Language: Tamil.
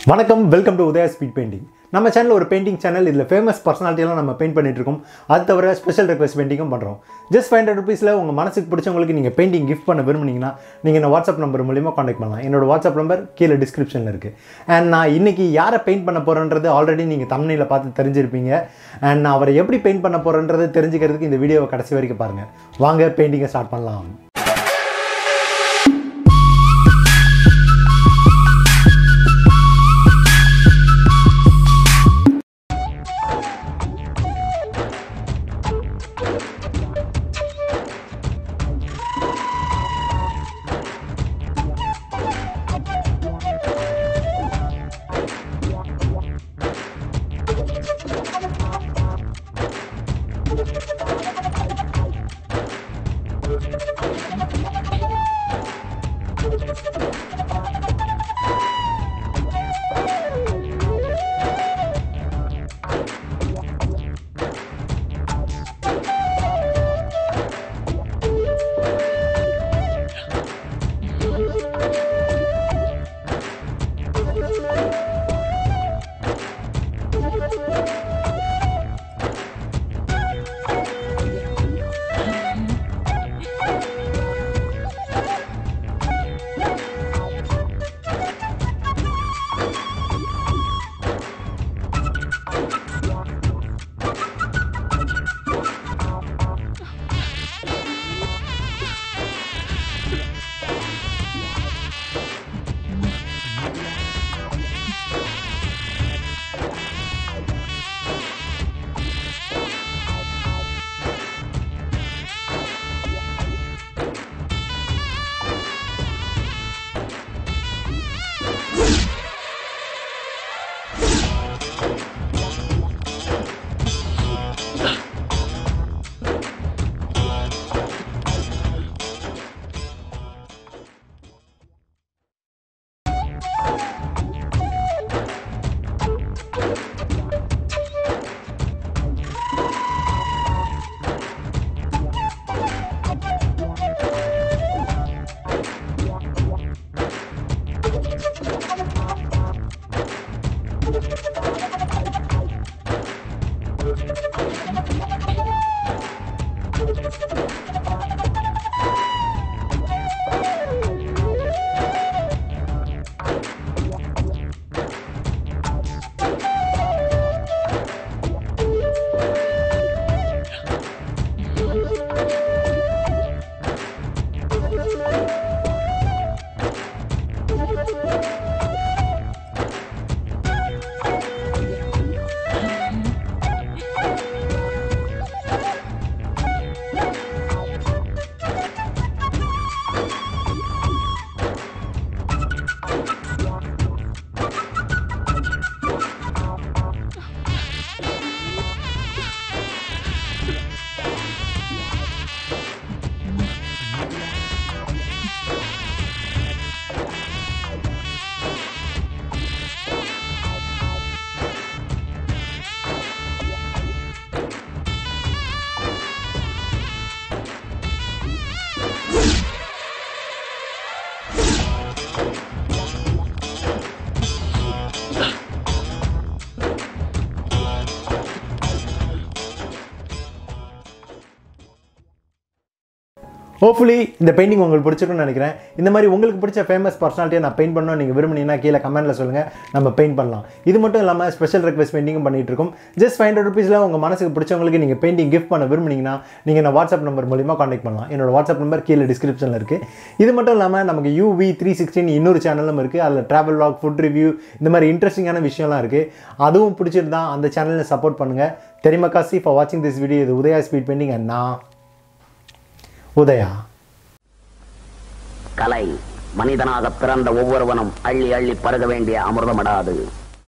வணக்கம் welcome to Udaya speed painting நம்ம சேனல் ஒரு பெயிண்டிங் சேனல் இதில் ஃபேமஸ் பர்சனாலிட்டியெல்லாம் நம்ம பெயிண்ட் பண்ணிட்டு இருக்கோம் அது தவிர ஸ்பெஷல் ரெக்வஸ்ட் பெயிண்டிங்கும் பண்ணுறோம் ஜஸ்ட் ஃபைவ் ஹண்ட்ரட் ருபீஸில் உங்கள் மனசுக்கு பிடிச்சவங்களுக்கு நீங்கள் பெயிண்டிங் கிஃப்ட் பண்ண விரும்புனீங்கன்னா நீங்கள் இந்த வாட்ஸ்அப் நம்பர் மூலியமாக காண்டாக்ட் பண்ணலாம் என்னோட வாட்ஸ்அப் நம்பர் கீழே டிஸ்கிரிப்ஷனில் இருக்குது அண்ட் நான் இன்னைக்கு யாரை பெயிண்ட் பண்ண போகிறேன்றது ஆல்ரெடி நீங்கள் தமிழில் பார்த்து தெரிஞ்சிருப்பீங்க அண்ட் நான் அவரை எப்படி பெயிண்ட் பண்ண போகிறேன்றது தெரிஞ்சுக்கிறதுக்கு இந்த வீடியோவை கடைசி வரைக்கும் பாருங்கள் வாங்க பெயிண்டிங்கை ஸ்டார்ட் பண்ணலாம் ஹோப்ஃபுல்லி இந்த பெயிண்டிங் உங்களுக்கு பிடிச்சிருக்கும்னு நினைக்கிறேன் இந்த மாதிரி உங்களுக்கு பிடிச்ச ஃபேமஸ் பர்சனாலிட்டியை நான் பெயிண்ட் பண்ணணும் நீங்கள் விரும்புனீங்கன்னா கீழே கமெண்ட்டில் சொல்லுங்கள் நம்ம பெயிண்ட் பண்ணலாம் இது மட்டும் இல்லாமல் ஸ்பெஷல் ரெக்வஸ்ட் பெயிண்டிங்கும் பண்ணிட்டு இருக்கோம் ஜஸ்ட் ஃபைவ் ஹண்ட்ரட் ருபீஸில் உங்கள் மனசுக்கு பிடிச்சவங்களுக்கு நீங்கள் பெயிண்டிங் கிஃப்ட் பண்ண விரும்புனீங்கன்னா நீங்கள் இந்த வாட்ஸ்அப் நம்பர் மூலிமா காண்டாக்ட் பண்ணலாம் என்னோட வாட்ஸ்அப் நம்பர் கீழே டிஸ்கிரிப்ஷனில் இருக்குது இது மட்டும் இல்லாமல் நமக்கு யூவி த்ரீ சிக்ஸ்டின் இன்னொரு சேனலும் இருக்குது அதில் ட்ராவல் லாக் ஃபுட் ரிவ்யூ இந்த மாதிரி இன்ட்ரெஸ்டிங்கான விஷயம்லாம் இருக்குது அதுவும் பிடிச்சிருந்தா அந்த சேனலை சப்போர்ட் பண்ணுங்கள் தெரியுமா காசி ஃபார் வாட்சிங் திஸ் வீடியோ இது உதயா ஸ்பீட் பெயிண்டிங் அண்ட் நான் உதயா கலை மனிதனாக பிறந்த ஒவ்வொருவனும் அள்ளி அள்ளி பருக வேண்டிய அமிர்தமடாது